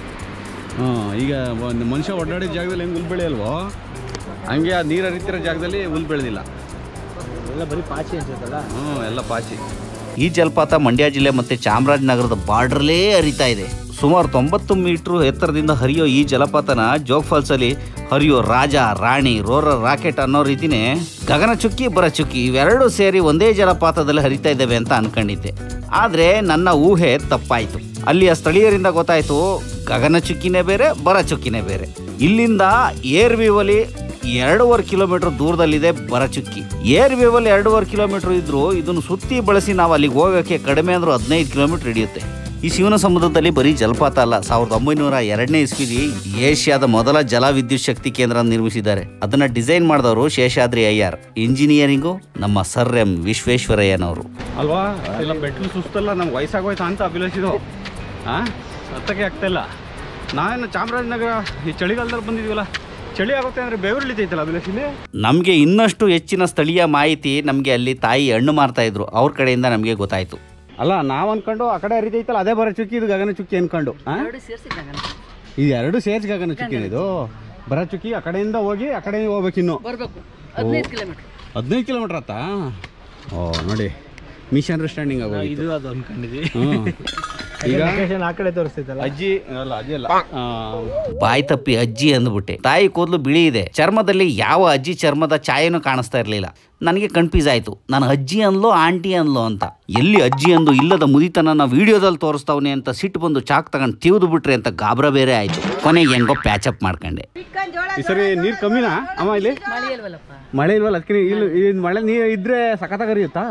ಹಾಂ ಈಗ ಒಂದು ಮನುಷ್ಯ ಓಡಾಡಿದ ಜಾಗದಲ್ಲಿ ಹೆಂಗೆ ಹುಲ್ ಬೆಳೆಯಲ್ವೋ ಹಂಗೆ ಆ ನೀರು ಹರಿತಿರೋ ಜಾಗದಲ್ಲಿ ಹುಲ್ ಬೆಳೆದಿಲ್ಲ ಎಲ್ಲ ಬರೀ ಪಾಚಿ ಅನ್ಸುತ್ತಲ್ಲ ಹ್ಞೂ ಎಲ್ಲ ಪಾಚಿ ಈ ಜಲಪಾತ ಮಂಡ್ಯ ಜಿಲ್ಲೆ ಮತ್ತು ಚಾಮರಾಜನಗರದ ಬಾರ್ಡ್ರಲ್ಲೇ ಹರಿತಾ ಇದೆ ಸುಮಾರು ತೊಂಬತ್ತು ಮೀಟ್ರ್ ಎತ್ತರದಿಂದ ಹರಿಯೋ ಈ ಜಲಪಾತನ ಜೋಗ್ ಫಾಲ್ಸಲ್ಲಿ ಹರಿಯೋ ರಾಜ ರಾಣಿ ರೋರರ್ ರಾಕೆಟ್ ಅನ್ನೋ ರೀತಿನೇ ಗಗನ ಚುಕ್ಕಿ ಬರ ಚುಕ್ಕಿ ಇವೆರಡು ಸೇರಿ ಒಂದೇ ಜಲಪಾತದಲ್ಲಿ ಹರಿತಾ ಇದ್ದಾವೆ ಅಂತ ಅನ್ಕೊಂಡಿದ್ದೆ ಆದರೆ ನನ್ನ ಊಹೆ ತಪ್ಪಾಯಿತು ಅಲ್ಲಿಯ ಸ್ಥಳೀಯರಿಂದ ಗೊತ್ತಾಯಿತು ಗಗನ ಚುಕ್ಕಿನೇ ಬೇರೆ ಬರ ಚುಕ್ಕಿನೇ ಬೇರೆ ಇಲ್ಲಿಂದ ಏರ್ ವ್ಯೂವಲ್ಲಿ ಎರಡೂವರೆ ಕಿಲೋಮೀಟರ್ ದೂರದಲ್ಲಿದೆ ಬರಚುಕ್ಕಿ ಏರ್ ವೇವಲ್ಲಿ ಎರಡೂವರೆ ಕಿಲೋಮೀಟರ್ ಇದ್ರು ಇದನ್ನು ಸುತ್ತಿ ಬಳಸಿ ನಾವು ಅಲ್ಲಿಗೆ ಹೋಗೋಕ್ಕೆ ಕಡಿಮೆ ಅಂದ್ರೂ ಹದಿನೈದು ಕಿಲೋಮೀಟರ್ ಹಿಡಿಯುತ್ತೆ ಈ ಶಿವನ ಸಮುದ್ರದಲ್ಲಿ ಬರೀ ಜಲಪಾತ ಅಲ್ಲ ಸಾವಿರದ ಒಂಬೈನೂರ ಎರಡನೇ ಇಸ್ವಿಲಿ ಏಷ್ಯಾದ ಮೊದಲ ಜಲ ವಿದ್ಯುತ್ ಶಕ್ತಿ ಕೇಂದ್ರ ನಿರ್ಮಿಸಿದ್ದಾರೆ ಅದನ್ನ ಡಿಸೈನ್ ಮಾಡಿದವರು ಶೇಷಾದ್ರಿ ಅಯ್ಯರ್ ಇಂಜಿನಿಯರಿಂಗು ನಮ್ಮ ಸರ್ ಎಂ ವಿಶ್ವೇಶ್ವರಯ್ಯನವರು ಅಲ್ವಾ ಎಲ್ಲ ಬೆಟ್ಲು ಸುಸ್ತಲ್ಲ ನಮ್ಗೆ ವಯಸ್ಸಾಗೋಯ್ತಾ ಅಂತ ಅಭಿಲಾಷಿದು ಹಾಂ ಹತ್ತಕ್ಕೆ ಆಗ್ತಾಯಿಲ್ಲ ನಾವೇನು ಚಾಮರಾಜನಗರ ಈ ಚಳಿಗಾಲದಲ್ಲಿ ಬಂದಿದ್ದೀವಲ್ಲ ಚಳಿ ಆಗುತ್ತೆ ಅಂದರೆ ಬೆವರು ಇಳಿತೈತಲ್ಲ ಅಭಿಲಾಷಿಲಿ ನಮಗೆ ಇನ್ನಷ್ಟು ಹೆಚ್ಚಿನ ಸ್ಥಳೀಯ ಮಾಹಿತಿ ನಮಗೆ ಅಲ್ಲಿ ತಾಯಿ ಹಣ್ಣು ಮಾರ್ತಾ ಇದ್ರು ಅವ್ರ ಕಡೆಯಿಂದ ನಮಗೆ ಗೊತ್ತಾಯಿತು ಅಲ್ಲ ನಾವು ಅನ್ಕೊಂಡು ಆ ಕಡೆ ಹರಿತೈತಲ್ಲ ಅದೇ ಬರೋ ಚುಕ್ಕಿ ಇದು ಗಗನ ಚುಕ್ಕಿ ಅನ್ಕೊಂಡು ಆ? ಇದು ಎರಡು ಸೇರ್ಸ್ ಗಗನ ಚುಕ್ಕಿನ ಇದು ಬರೋ ಚುಕ್ಕಿ ಆ ಕಡೆಯಿಂದ ಹೋಗಿ ಆ ಕಡೆ ಹೋಗ್ಬೇಕಿನ್ನು ಬರಬೇಕು ಹದಿನೈದು ಕಿಲೋಮೀಟರ್ ಹದಿನೈದು ಕಿಲೋಮೀಟ್ರ್ ಆತಾ ಓ ನೋಡಿ ಮಿಸ್ ಅಂಡರ್ಸ್ಟ್ಯಾಂಡಿಂಗ್ ಆಗೋದು ಇದು ಅದು ಅನ್ಕೊಂಡಿದ್ವಿ ಹ್ಞೂ ಈಗ ಲೊಕೇಶನ್ ಆ ಕಡೆ ತೋರಿಸ್ತೈತಲ್ಲ ಅಜ್ಜಿ ಅಲ್ಲ ಅಜ್ಜಿ ಅಲ್ಲ ಆ, ಬಾಯಿ ತಪ್ಪಿ ಅಜ್ಜಿ ಅಂದ್ಬಿಟ್ಟೆ ತಾಯಿ ಕೂದಲು ಬಿಳಿ ಇದೆ ಚರ್ಮದಲ್ಲಿ ಯಾವ ಅಜ್ಜಿ ಚರ್ಮದ ಛಾಯೆನೂ ಕಾಣಿಸ್ತಾ ಇರಲಿಲ್ಲ ನನಗೆ ಕನ್ಫ್ಯೂಸ್ ಆಯ್ತು ನಾನು ಅಜ್ಜಿ ಅನ್ಲೋ ಆಂಟಿ ಅನ್ಲೋ ಅಂತ ಎಲ್ಲಿ ಅಜ್ಜಿ ಅಂದು ಇಲ್ಲದ ಮುದಿತನ ವಿಡಿಯೋದಲ್ಲಿ ತೋರಿಸ್ತಾವನೆ ಅಂತ ಸಿಟ್ಟು ಬಂದು ಚಾಕ್ ತಗೊಂಡು ತಿವಿದು ಬಿಟ್ರೆ ಅಂತ ಗಾಬರ ಬೇರೆ ಆಯ್ತು ಕೊನೆಗೆ ಹೆಂಗೋ ಪ್ಯಾಚಪ್ ಮಾಡ್ಕೊಂಡೆ ಈ ಸರಿ ನೀರು ಕಮ್ಮಿನಾ ಅಮ್ಮ ಇಲ್ಲಿ ಮಳೆ ಇಲ್ವಲ್ಲಪ್ಪ ಮಳೆ ಇಲ್ವಲ್ಲ ಅದಕ್ಕೆ ಇಲ್ಲಿ ಇಲ್ಲಿ ಮಳೆ ನೀರು ಇದ್ರೆ ಸಖತ್ತಾಗಿ ಹರಿಯುತ್ತಾ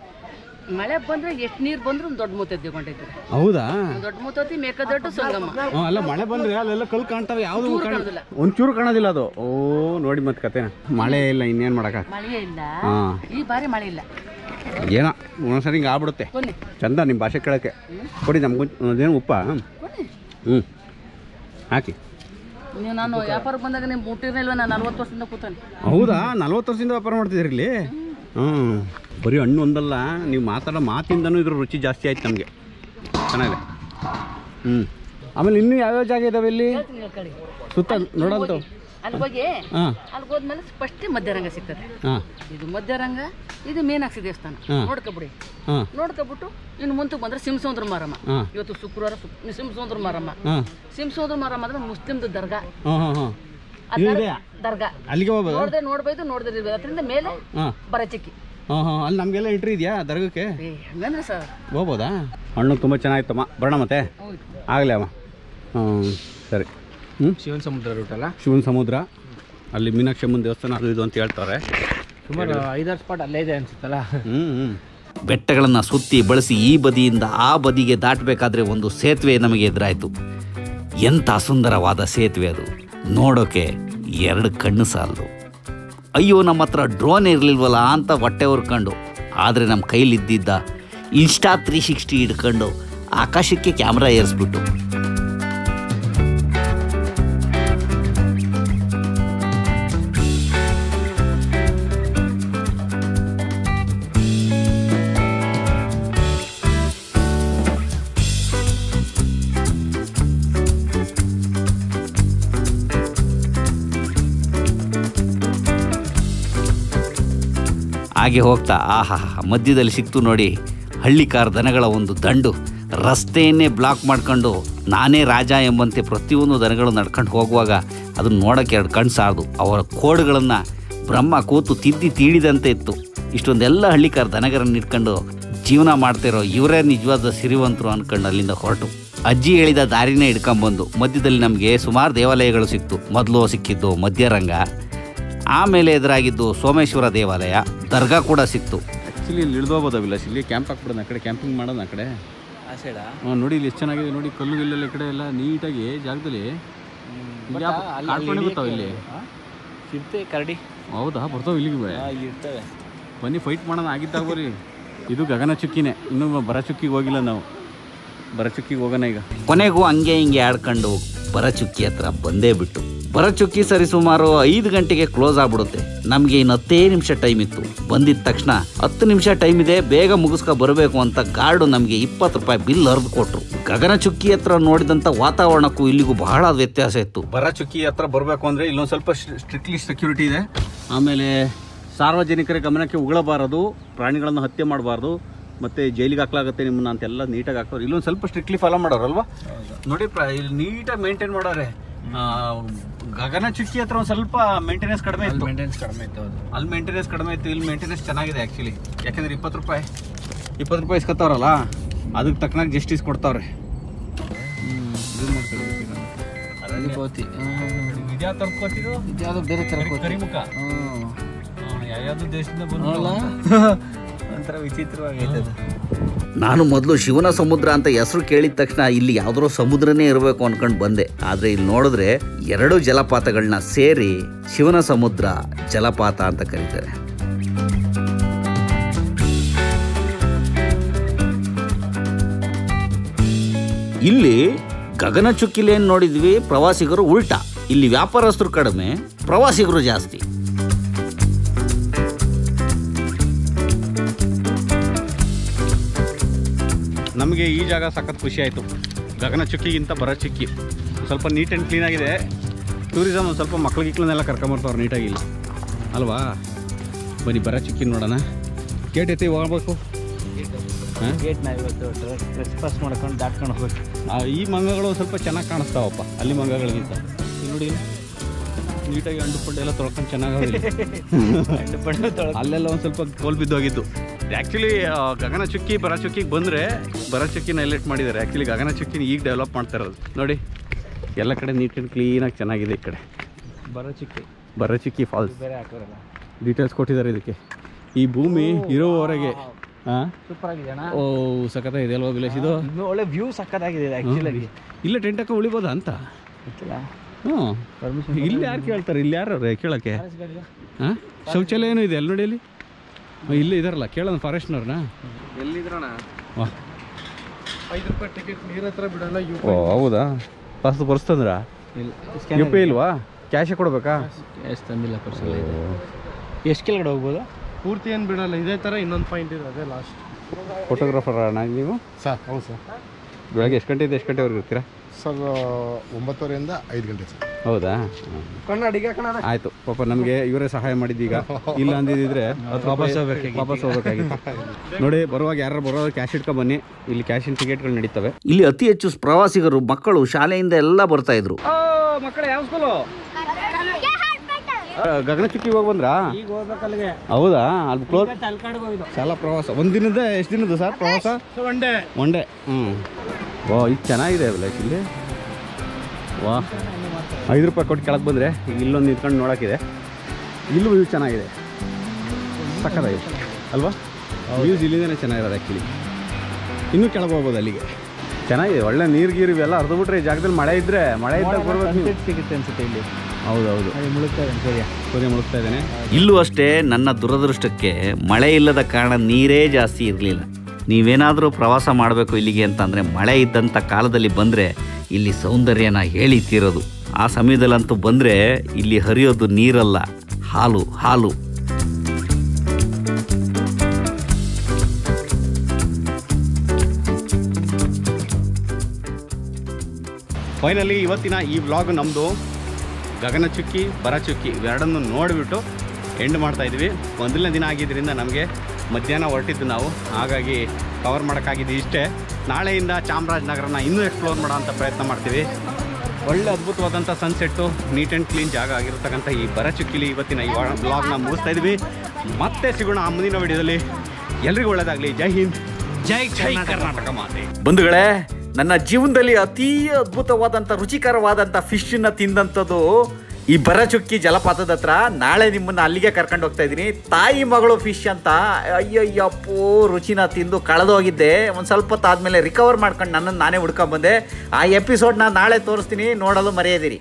ಮಳೆ ಬಂದ್ರೆ ಎಷ್ಟು ನೀರು ಬಂದ್ರು ಒಂದು ದೊಡ್ಡ ಮೂತ ಎದ್ದುಕೊಂಡೈತೆ ಹೌದಾ ದೊಡ್ಡ ಮೂತತಿ ಮೇಕದೊಡ್ಡ ಸಂಗಮ ಹ್ಮ್, ಅಲ್ಲ ಮಳೆ ಬಂದ್ರೆ ಅಲ್ಲೆಲ್ಲ ಕಲ್ ಕಾಣ್ತಾವೆ ಯಾವ್ದು ಚೂರು ಕಾಣ ಕಾಣೋದಿಲ್ಲ. ಒಂಚೂರು ಕಾಣೋದಿಲ್ಲ ಅದು ಓ ನೋಡಿ ಮತ್ತೆ ಕತೆನ ಮಳೆ ಇಲ್ಲ ಇನ್ನೇನ್ ಮಾಡಕ ಮಳೆಯೇ ಇಲ್ಲ ಹಾ ಈ ಬಾರಿ ಮಳೆ ಇಲ್ಲ ಏನೋ ಒಂದೊಂದ್ಸರಿ ಹಿಂಗೆ ಆಗ್ಬಿಡುತ್ತೆ ಬನ್ನಿ ಚಂದ ನಿಮ್ಮ ಭಾಷೆ ಕೇಳಕ್ಕೆ ಕೊಡಿ ನಮ್ಗೆ ಅದೇನು ಉಪ್ಪ ಬನ್ನಿ ಹ್ಞೂ ಹಾಕಿ ನೀವು ನಾನು ವ್ಯಾಪಾರಕ್ಕೆ ಬಂದಾಗ ನೀವು ಮುಟ್ಟಿರಲಿಲ್ವ ನಾನು ನಲ್ವತ್ತು ವರ್ಷದಿಂದ ಕೂತಾನೆ ಹೌದಾ ನಲ್ವತ್ತು ವರ್ಷದಿಂದ ವ್ಯಾಪಾರ ಮಾಡ್ತಿದ್ದೀರಿ ಇಲ್ಲಿ ಹ್ಞೂ ಬರೀ ಹಣ್ಣು ಒಂದಲ್ಲ ನೀವು ಮಾತಾಡೋ ಮಾತಿಂದನೂ ಇದ್ರ ರುಚಿ ಜಾಸ್ತಿ ಆಯ್ತು ನಮಗೆ ಚೆನ್ನಾಗಿದೆ ಹ್ಞೂ ಆಮೇಲೆ ಇನ್ನೂ ಯಾವ್ಯಾವ ಜಾಗ ಇದಾವೆ ಇಲ್ಲಿ ಹೇಳ್ತೀನಿ ಹೇಳ್ಕೊಳ್ಳಿ ಸುತ್ತ ನೋಡಂತ ಅಲ್ಲಿ ಹೋಗಿ ಹಾಂ ಅಲ್ಲಿ ಹೋದ್ಮೇಲೆ ಫಸ್ಟ್ ಮಧ್ಯರಂಗ ಸಿಗ್ತದೆ ಹಾಂ ಇದು ಮಧ್ಯರಂಗ ಇದು ಮೀನಾಕ್ಷಿ ದೇವಸ್ಥಾನ ಹಾ. ನೋಡ್ಕೊಬಿಡಿ ಹಾಂ ನೋಡ್ಕೊಬಿಟ್ಟು ಇನ್ನು ಮುಂದಕ್ಕೆ ಬಂದ್ರೆ ಸಿಂಸೋದ್ರ ಮಾರಮ್ಮ ಹಾಂ ಇವತ್ತು ಶುಕ್ರವಾರ ಸಿಂಸೋದ್ರ ಮಾರಮ್ಮ ಹಾಂ ಸಿಂಸೋದ್ರ ಮಾರಮ್ಮ ಅಂದ್ರೆ ಮುಸ್ಲಿಮ್ದು ದರ್ಗಾ ಹಾಂ ಹಾಂ ಹಾಂ ಆ ಇದು ದರ್- ಇದೆಯಾ ದರ್ಗಾ ಅಲ್ಲಿಗೆ ಹೋಗ್ಬೋದಾ ನೋಡ್ದೆ ನೋಡ್ಬೋದು ನೋಡ್ದೆ ಇರ್ಬೋದು ಅದರಿಂದ ಮೇಲೆ ಹಾಂ ಬರಚಿಕ್ಕಿ ಹಾಂ ಹಾಂ ಅಲ್ಲಿ ನಮಗೆಲ್ಲ ಎಂಟ್ರಿ ಇದೆಯಾ ದರ್ಗಕ್ಕೆ ಏ ಹಂಗಂದ್ರೆ ಸರ್ ಹೋಗ್ಬೋದಾ ಹಣ್ಣು ತುಂಬ ಚೆನ್ನಾಗಿತ್ತಮ್ಮ ಬರೋಣ ಮತ್ತೆ ಹೌದು ಆಗಲೇ ಅಮ್ಮ ಹ್ಞೂ ಸರಿ ಹ್ಞೂ ಶಿವನ್ ಸಮುದ್ರ ರೂಟ್ ಅಲ್ಲ ಶಿವನ ಸಮುದ್ರ ಅಲ್ಲಿ ಮೀನಾಕ್ಷಿ ಅಮ್ಮನ ದೇವಸ್ಥಾನ ಅದು ಇದು ಅಂತ ಹೇಳ್ತಾರೆ ಸುಮಾರು ಐದಾರು ಸ್ಪಾಟ್ ಅಲ್ಲೇ ಇದೆ ಅನ್ಸುತ್ತಲ್ಲ ಹ್ಞೂ ಹ್ಞೂ ಬೆಟ್ಟಗಳನ್ನು ಸುತ್ತಿ ಬಳಸಿ ಈ ಬದಿಯಿಂದ ಆ ಬದಿಗೆ ದಾಟಬೇಕಾದ್ರೆ ಒಂದು ಸೇತುವೆ ನಮಗೆ ಎದುರಾಯಿತು ಎಂಥ ಸುಂದರವಾದ ಸೇತುವೆ ಅದು ನೋಡೋಕೆ ಎರಡು ಕಣ್ಣು ಸಾಲದು ಅಯ್ಯೋ ನಮ್ಮ ಹತ್ರ ಡ್ರೋನ್ ಇರಲಿಲ್ವಲ್ಲ ಅಂತ ಹೊಟ್ಟೆ ಹುರ್ಕೊಂಡು ಆದರೆ ನಮ್ಮ ಕೈಲಿದ್ದಿದ್ದ ಇನ್ಸ್ಟಾ ತ್ರೀ ಸಿಕ್ಸ್ಟಿ ಹಿಡ್ಕೊಂಡು ಆಕಾಶಕ್ಕೆ ಕ್ಯಾಮ್ರಾ ಏರಿಸ್ಬಿಟ್ಟು ಹಾಗೆ ಹೋಗ್ತಾ ಆಹಾ ಮಧ್ಯದಲ್ಲಿ ಸಿಕ್ತು ನೋಡಿ ಹಳ್ಳಿಕಾರ್ ದನಗಳ ಒಂದು ದಂಡು ರಸ್ತೆಯನ್ನೇ ಬ್ಲಾಕ್ ಮಾಡ್ಕೊಂಡು ನಾನೇ ರಾಜ ಎಂಬಂತೆ ಪ್ರತಿಯೊಂದು ದನಗಳು ನಡ್ಕೊಂಡು ಹೋಗುವಾಗ ಅದನ್ನ ನೋಡೋಕ್ಕೆ ಎರಡು ಕಣ್ಣು ಸಾಲದು ಅವರ ಕೋಡುಗಳನ್ನು ಬ್ರಹ್ಮ ಕೂತು ತಿದ್ದಿ ತೀಡಿದಂತೆ ಇತ್ತು ಇಷ್ಟೊಂದೆಲ್ಲ ಹಳ್ಳಿಕಾರ್ ದನಗರನ್ನ ಇಟ್ಕೊಂಡು ಜೀವನ ಮಾಡ್ತಿರೋ ಇವರೇ ನಿಜವಾದ ಸಿರಿವಂತರು ಅನ್ಕೊಂಡು ಅಲ್ಲಿಂದ ಹೊರಟು ಅಜ್ಜಿ ಹೇಳಿದ ದಾರಿನೇ ಹಿಡ್ಕೊಂಬಂದು ಮಧ್ಯದಲ್ಲಿ ನಮಗೆ ಸುಮಾರು ದೇವಾಲಯಗಳು ಸಿಕ್ತು ಮೊದಲು ಸಿಕ್ಕಿದ್ದು ಮಧ್ಯರಂಗ ಆಮೇಲೆ ಎದುರಾಗಿದ್ದು ಸೋಮೇಶ್ವರ ದೇವಾಲಯ ದರ್ಗಾ ಕೂಡ ಸಿಕ್ತು ಆ್ಯಕ್ಚುಲಿ ಇಲ್ಲಿ ಇಳಿದೋಗ್ಬೋದ ವಿಲಾಸ್ ಇಲ್ಲಿ ಕ್ಯಾಂಪ್ ಹಾಕ್ಬಿಡೋಣ ಆ ಕಡೆ ಕ್ಯಾಂಪಿಂಗ್ ಮಾಡೋಣ ಆ ಕಡೆ ಆ ಸೈಡಾ ಹಾಂ ನೋಡಿ ಇಲ್ಲಿ ಎಷ್ಟು ಚೆನ್ನಾಗಿದೆ ನೋಡಿ ಕಲ್ಲು ಗಿಲ್ಲೆಲ್ಲ ಈ ಕಡೆ ಎಲ್ಲ ನೀಟಾಗಿ ಜಾಗದಲ್ಲಿ ಇಲ್ಲಿ ಯಾಕೆ ಕಾಡ್ಕೊಂಡೇ ಬರ್ತಾವೆ ಇಲ್ಲಿ ಚಿರತೆ ಕರಡಿ ಹೌದಾ ಬರ್ತಾವೆ ಇಲ್ಲಿಗೆ ಬೇ. ಇಲ್ಲಿ ಇರ್ತವೆ ಬನ್ನಿ ಫೈಟ್ ಮಾಡೋಣ ಆಗಿದ್ದಾಗ ಬರ್ರಿ ಇದು ಗಗನ ಚುಕ್ಕಿನೇ ಇನ್ನೂ ಬರ ಚುಕ್ಕಿಗೆ ಹೋಗಿಲ್ಲ ನಾವು ಬರ ಚುಕ್ಕಿಗೆ ಹೋಗೋಣ ಈಗ ಕೊನೆಗೂ ಹಂಗೆ ಹಿಂಗೆ ಆಡ್ಕೊಂಡು ಬರಚುಕ್ಕಿ ಹತ್ರ ಬಂದೇ ಬಿಟ್ಟು ಬರಚುಕ್ಕಿ ಸರಿ ಸುಮಾರು ಐದು ಗಂಟೆಗೆ ಕ್ಲೋಸ್ ಆಗ್ಬಿಡುತ್ತೆ ನಮಗೆ ಇನ್ನು ಹತ್ತೇ ನಿಮಿಷ ಟೈಮ್ ಇತ್ತು ಬಂದಿದ ತಕ್ಷಣ ಹತ್ತು ನಿಮಿಷ ಟೈಮ್ ಇದೆ ಬೇಗ ಮುಗಿಸ್ಕೊ ಬರಬೇಕು ಅಂತ ಗಾರ್ಡು ನಮಗೆ ಇಪ್ಪತ್ತು ರೂಪಾಯಿ ಬಿಲ್ ಹರಿದು ಕೊಟ್ರು ಗಗನ ಚುಕ್ಕಿ ಹತ್ರ ನೋಡಿದಂಥ ವಾತಾವರಣಕ್ಕೂ ಇಲ್ಲಿಗೂ ಬಹಳ ವ್ಯತ್ಯಾಸ ಇತ್ತು ಬರ ಚುಕ್ಕಿ ಹತ್ರ ಬರಬೇಕು ಅಂದರೆ ಇಲ್ಲೊಂದು ಸ್ವಲ್ಪ ಸ್ಟ್ರಿಕ್ಟ್ಲಿ ಸೆಕ್ಯೂರಿಟಿ ಇದೆ ಆಮೇಲೆ ಸಾರ್ವಜನಿಕರ ಗಮನಕ್ಕೆ ಉಗಳಬಾರದು ಪ್ರಾಣಿಗಳನ್ನು ಹತ್ಯೆ ಮಾಡಬಾರ್ದು ಮತ್ತೆ ಜೈಲಿಗೆ ಹಾಕ್ಲಾಗುತ್ತೆ ನಿಮ್ಮನ್ನ ಅಂತೆಲ್ಲ ನೀಟಾಗಿ ಹಾಕೋರು ಇಲ್ಲೊಂದು ಸ್ವಲ್ಪ ಸ್ಟ್ರಿಕ್ಟ್ಲಿ ಫಾಲೋ ಮಾಡೋರಲ್ವಾ ನೋಡಿ ಪ್ರ ಇಲ್ಲಿ ನೀಟಾಗಿ ಮೇಂಟೈನ್ ಮಾಡೋರೆ ಆ, ಗಗನ ಚುಕ್ಕಿ ಹತ್ರ ಒಂದು ಸ್ವಲ್ಪ ಮೇಂಟೆನೆನ್ಸ್ ಕಡಿಮೆ ಇತ್ತು ಮೇಂಟೆನೆನ್ಸ್ ಕಡಿಮೆ ಇತ್ತು ಅದು ಅಲ್ಲಿ ಮೇಂಟೆನೆನ್ಸ್ ಕಡಿಮೆ ಇತ್ತು ಇಲ್ಲಿ ಮೇಂಟೆನೆನ್ಸ್ ಚೆನ್ನಾಗಿದೆ ಆ್ಯಕ್ಚುಲಿ ಯಾಕಂದ್ರೆ ಇಪ್ಪತ್ತು ರೂಪಾಯಿ ಇಪ್ಪತ್ತು ರೂಪಾಯಿ ಇಸ್ಕೊತಾವ್ರಲ್ಲ ಅದಕ್ಕೆ ತಕ್ಕನಾಗ ಜಸ್ಟಿಸ್ ಕೊಡ್ತಾವ್ರೆ ಕೋತಿ ಇದ್ಯಾ ತರ್ಕೋತಿದ್ದು ಇದ್ಯಾವುದೋ ಬೇರೆ ಥರ ಕೋತಿ ಕರಿಮುಖ ಹ್ಞೂ ಯಾವ್ಯಾವ್ದು ದೇಶದಿಂದ ನೋಡಲ್ಲ ಒಂಥರ ವಿಚಿತ್ರವಾಗೈತೆ ಅದು ನಾನು ಮೊದಲು ಶಿವನ ಸಮುದ್ರ ಅಂತ ಹೆಸರು ಕೇಳಿದ ತಕ್ಷಣ ಇಲ್ಲಿ ಯಾವ್ದಾರೋ ಸಮುದ್ರನೇ ಇರಬೇಕು ಅನ್ಕೊಂಡು ಬಂದೆ ಆದರೆ ಇಲ್ಲಿ ನೋಡಿದ್ರೆ ಎರಡು ಜಲಪಾತಗಳನ್ನ ಸೇರಿ ಶಿವನ ಸಮುದ್ರ ಜಲಪಾತ ಅಂತ ಕರೀತಾರೆ ಇಲ್ಲಿ ಗಗನಚುಕ್ಕಿಲಿ ಏನು ನೋಡಿದ್ವಿ ಪ್ರವಾಸಿಗರು ಉಲ್ಟಾ ಇಲ್ಲಿ ವ್ಯಾಪಾರಸ್ಥರು ಕಡಿಮೆ ಪ್ರವಾಸಿಗರು ಜಾಸ್ತಿ ನಮಗೆ ಈ ಜಾಗ ಸಖತ್ ಖುಷಿ ಆಯಿತು ಗಗನ ಚುಕ್ಕಿಗಿಂತ ಬರ ಚುಕ್ಕಿ ಸ್ವಲ್ಪ ನೀಟ್ ಆ್ಯಂಡ್ ಕ್ಲೀನ್ ಆಗಿದೆ ಟೂರಿಸಮ್ ಒಂದು ಸ್ವಲ್ಪ ಮಕ್ಳು ಗಿಕ್ಳನ್ನೆಲ್ಲ ಕರ್ಕೊಂಬರ್ತಾವ್ರೆ ನೀಟಾಗಿ ಇಲ್ಲಿ ಅಲ್ವಾ ಬನ್ನಿ ಬರ ಚುಕ್ಕಿ ನೋಡೋಣ ಗೇಟ್ ಐತಿ ಹೋಗ್ಬೇಕು ಗೇಟ್ನ ಇವತ್ತು ಟ್ರೆಸ್ ಪಾಸ್ ಮಾಡ್ಕೊಂಡು ದಾಟ್ಕೊಂಡು ಹೋಗ್ಬೇಕು ಆ, ಈ ಮಂಗಗಳು ಸ್ವಲ್ಪ ಚೆನ್ನಾಗಿ ಕಾಣಿಸ್ತಾವಪ್ಪ ಅಲ್ಲಿ ಮಂಗಗಳಿಗಿಂತ ಇಲ್ಲಿ ನೋಡಿ ನೀಟಾಗಿ ಅಂಡು ಪಂಡು ಎಲ್ಲ ತೊಳ್ಕೊಂಡು ಚೆನ್ನಾಗಿ ಅಲ್ಲೆಲ್ಲ ಒಂದು ಸ್ವಲ್ಪ ಕೋಲ್ ಬಿದ್ದೋಗಿದ್ದು ಆ್ಯಕ್ಚುಲಿ ಗಗನ ಚುಕ್ಕಿ ಬರ ಚುಕ್ಕಿಗೆ ಬಂದರೆ ಬರ ಚುಕ್ಕಿನ ಹೈಲೈಟ್ ಮಾಡಿದ್ದಾರೆ ಆ್ಯಕ್ಚುಲಿ ಗಗನ ಚುಕ್ಕಿನ ಈಗ ಡೆವಲಪ್ ಮಾಡ್ತಾ ಇರೋದು ನೋಡಿ ಎಲ್ಲ ಕಡೆ ನೀಟ್ ಆ್ಯಂಡ್ ಕ್ಲೀನಾಗಿ ಚೆನ್ನಾಗಿದೆ ಈ ಕಡೆ ಬರೋ ಚಿಕ್ಕಿ ಬರ ಚುಕ್ಕಿ ಫಾಲ್ಸ್ ಬೇರೆ ಹಾಕೋರಲ್ಲ ಡೀಟೇಲ್ಸ್ ಕೊಟ್ಟಿದ್ದಾರೆ ಇದಕ್ಕೆ ಈ ಭೂಮಿ ಇರೋವರೆಗೆ ಹಾಂ ಸೂಪರ್ ಆಗಿದೆ ಅಣ್ಣ ಓ ಸಖತ್ತಾಗಿದೆ ಅಲ್ವಾ ವಿಲೇಶ್ ಇದು ಇನ್ನು ಒಳ್ಳೆ ವ್ಯೂ ಸಕ್ಕತ್ತಾಗಿದೆ ಆ್ಯಕ್ಚುಲಾಗಿ ಇಲ್ಲ ಟೆಂಟ್ ಹಾಕೋ ಉಳಿಬೋದಾ ಅಂತ ಗೊತ್ತಿಲ್ಲ ಹ್ಞೂ ಪರ್ಮಿಷನ್ ಇಲ್ಲಿ ಯಾರು ಕೇಳ್ತಾರೆ ಇಲ್ಲಿ ಯಾರು ಅವ್ರೆ ಕೇಳೋಕ್ಕೆ ಹಾಂ ಶೌಚಾಲಯ ಏನೋ ಇದೆ ಅಲ್ಲಿ ನೋಡಿ ಅಲ್ಲಿ ಹ್ಮ್, ಇಲ್ಲೇ ಇದಾರಲ್ಲ ಕೇಳೋಣ ಫಾರೆಸ್ಟ್ನವ್ರನ್ನ ಎಲ್ಲಿದ್ರಣ ವಾ ಐದು ರೂಪಾಯಿ ಟಿಕೆಟ್ ನೀರ ಹತ್ರ ಬಿಡಲ್ಲ ಯು ಓ ಹೌದಾ ಪಾಸ್ ಬರ್ಸ್ತಂದ್ರ ಯು ಪಿ ಇಲ್ವಾ ಕ್ಯಾಶೇ ಕೊಡ್ಬೇಕಾ ಎಷ್ಟು ತಂದಿಲ್ಲ ಪರ್ಸಲ್ ಇದೆ ಎಷ್ಟು ಕೆಳಗಡೆ ಹೋಗ್ಬೋದು ಪೂರ್ತಿ ಏನು ಬಿಡಲ್ಲ ಇದೇ ಥರ ಇನ್ನೊಂದು ಪಾಯಿಂಟ್ ಇದೆ ಅದೇ ಲಾಸ್ಟ್ ಫೋಟೋಗ್ರಾಫರ್ ಅಣ್ಣ ನೀವು ಸರ್ ಹೌದು ಸರ್ ಬೆಳಗ್ಗೆ ಎಷ್ಟು ಗಂಟೆಯಿಂದ ಎಷ್ಟು ಗಂಟೆವರೆಗೆ ಇರ್ತೀರಾ ಸರ್ ಒಂಬತ್ತುವರೆಯಿಂದ ಐದು ಗಂಟೆ ಸರ್ ಹೌದಾ ಕನ್ನಡಿಗ ಕನ್ನಡ ಆಯ್ತು ಪಾಪ ನಮಗೆ ಇವರೇ ಸಹಾಯ ಮಾಡಿದ್ದೀಗ ಇಲ್ಲ ಅಂದಿದ್ರೆ ವಾಪಸ್ ವಾಪಸ್ ಹೋಗ್ಬೇಕಾಗಿತ್ತು ನೋಡಿ ಬರುವಾಗ ಯಾರು ಬರೋದು ಕ್ಯಾಶ್ ಇಟ್ಕೊ ಬನ್ನಿ ಇಲ್ಲಿ ಕ್ಯಾಶಿನ ಟಿಕೆಟ್ಗಳು ನಡೀತವೆ ಇಲ್ಲಿ ಅತಿ ಹೆಚ್ಚು ಪ್ರವಾಸಿಗರು ಮಕ್ಕಳು ಶಾಲೆಯಿಂದ ಎಲ್ಲ ಬರ್ತಾ ಇದ್ರು ಮಕ್ಕಳ ಯಾವ ಸ್ಕೂಲು ಗಗನ ಚುಕ್ಕಿ ಹೋಗಿ ಬಂದ್ರಾ ಈಗ ಹೋಗ್ಬೇಕು ಅಲ್ಲಿಗೆ ಹೌದಾ ಅಲ್ಲಿ ಕ್ಲೋಸ್ ತಲ್ಕಾಡ್ಗೆ ಹೋಗಿದ್ದು ಶಾಲಾ ಪ್ರವಾಸ ಒಂದು ದಿನದ ಎಷ್ಟು ದಿನದ್ದು ಸರ್ ಪ್ರವಾಸ ಒನ್ ಡೇ ಒನ್ ಡೇ ಹ್ಞೂ ವಾ ಇದು ಚೆನ್ನಾಗಿದೆ ವಿಲೇಜ್ ಇಲ್ಲಿ ವಾ ಐದು ರೂಪಾಯಿ ಕೊಟ್ಟು ಕೆಳಗೆ ಬಂದರೆ ಈಗ ಇಲ್ಲೊಂದು ನಿಂತ್ಕೊಂಡು ನೋಡೋಕ್ಕಿದೆ ಇಲ್ಲೂ ವ್ಯೂಸ್ ಚೆನ್ನಾಗಿದೆ ಸಕ್ಕತ್ತಾಗಿದೆ ಅಲ್ವಾ ವ್ಯೂಸ್ ಇಲ್ಲಿಂದನೇ ಚೆನ್ನಾಗಿರೋದು ಆ್ಯಕ್ಚುಲಿ ಇನ್ನೂ ಕೆಳಗೆ ಹೋಗ್ಬೋದು ಅಲ್ಲಿಗೆ ಚೆನ್ನಾಗಿದೆ ಒಳ್ಳೆ ನೀರು ಗೀರು ಇವೆಲ್ಲ ಹರಿದು ಬಿಟ್ರೆ ಈ ಜಾಗದಲ್ಲಿ ಮಳೆ ಇದ್ದರೆ ಮಳೆ ಇದ್ದಾಗ ಬರ್ಬೇಕು ನೀವು. ಸಿಗುತ್ತೆ ಅನ್ಸುತ್ತೆ ಇಲ್ಲಿ ಹೌದೌದು ಅದು ಮುಳುಗ್ತಾ ಇದೆ ಸೂರ್ಯ ಸೂರ್ಯ ಮುಳುಗ್ತಾ ಇದ್ದೇನೆ ಇಲ್ಲೂ ಅಷ್ಟೇ ನನ್ನ ದುರದೃಷ್ಟಕ್ಕೆ ಮಳೆ ಇಲ್ಲದ ಕಾರಣ ನೀರೇ ಜಾಸ್ತಿ ಇರಲಿಲ್ಲ ನೀವೇನಾದರೂ ಪ್ರವಾಸ ಮಾಡಬೇಕು ಇಲ್ಲಿಗೆ ಅಂತಂದರೆ ಮಳೆ ಇದ್ದಂಥ ಕಾಲದಲ್ಲಿ ಬಂದರೆ ಇಲ್ಲಿ ಸೌಂದರ್ಯನ ಹೇಳಿ ತೀರೋದು ಆ ಸಮಯದಲ್ಲಂತೂ ಬಂದರೆ ಇಲ್ಲಿ ಹರಿಯೋದು ನೀರಲ್ಲ ಹಾಲು ಹಾಲು ಫೈನಲಿ ಇವತ್ತಿನ ಈ ವ್ಲಾಗ್ ನಮ್ಮದು ಗಗನ ಚುಕ್ಕಿ ಬರ ಚುಕ್ಕಿ ಇವೆರಡನ್ನು ನೋಡಿಬಿಟ್ಟು ಎಂಡ್ ಮಾಡ್ತಾ ಇದ್ವಿ ಮೊದಲನೇ ದಿನ ಆಗಿದ್ದರಿಂದ ನಮಗೆ ಮಧ್ಯಾಹ್ನ ಹೊರಟಿದ್ದು ನಾವು ಹಾಗಾಗಿ ಕವರ್ ಮಾಡೋಕ್ಕಾಗಿದ್ದು ಇಷ್ಟೇ ನಾಳೆಯಿಂದ ಚಾಮರಾಜನಗರನ ಇನ್ನೂ ಎಕ್ಸ್ಪ್ಲೋರ್ ಮಾಡೋ ಅಂಥ ಪ್ರಯತ್ನ ಮಾಡ್ತೀವಿ ಒಳ್ಳೆ ಅದ್ಭುತವಾದಂಥ ಸನ್ಸೆಟ್ಟು ನೀಟ್ ಆ್ಯಂಡ್ ಕ್ಲೀನ್ ಜಾಗ ಆಗಿರ್ತಕ್ಕಂಥ ಈ ಬರ ಚುಕ್ಕಿಲಿ ಇವತ್ತಿನ ಈ ವ್ಲಾಗ್ನ ಮುಗಿಸ್ತಾ ಇದ್ವಿ ಮತ್ತೆ ಸಿಗೋಣ ಆ ಮುಂದಿನ ವಿಡಿಯೋದಲ್ಲಿ ಎಲ್ರಿಗೂ ಒಳ್ಳೆಯದಾಗಲಿ ಜೈ ಹಿಂದ್ ಜೈ ಜೈ ಕರ್ನಾಟಕ ಮಾತೆ ಬಂಧುಗಳೇ ನನ್ನ ಜೀವನದಲ್ಲಿ ಅತಿ ಅದ್ಭುತವಾದಂಥ ರುಚಿಕರವಾದಂಥ ಫಿಶನ್ನ ತಿಂದಂಥದ್ದು ಈ ಬರಚುಕ್ಕಿ ಜಲಪಾತದ ಹತ್ರ ನಾಳೆ ನಿಮ್ಮನ್ನ ಅಲ್ಲಿಗೆ ಕರ್ಕೊಂಡು ಹೋಗ್ತಾ ಇದ್ದೀನಿ ತಾಯಿ ಮಗಳು ಫಿಶ್ ಅಂತ ಅಯ್ಯಯ್ಯಪ್ಪೋ ರುಚಿನ ತಿಂದು ಕಳೆದೋಗಿದ್ದೆ ಒಂದು ಸ್ವಲ್ಪ ಹೊತ್ತಾದ್ಮೇಲೆ ರಿಕವರ್ ಮಾಡ್ಕೊಂಡು ನನ್ನನ್ನು ನಾನೇ ಹುಡ್ಕೊಂಡ್ ಬಂದೆ ಆ ಎಪಿಸೋಡ್ನ ನಾಳೆ ತೋರಿಸ್ತೀನಿ ನೋಡಲು ಮರೆಯದಿರಿ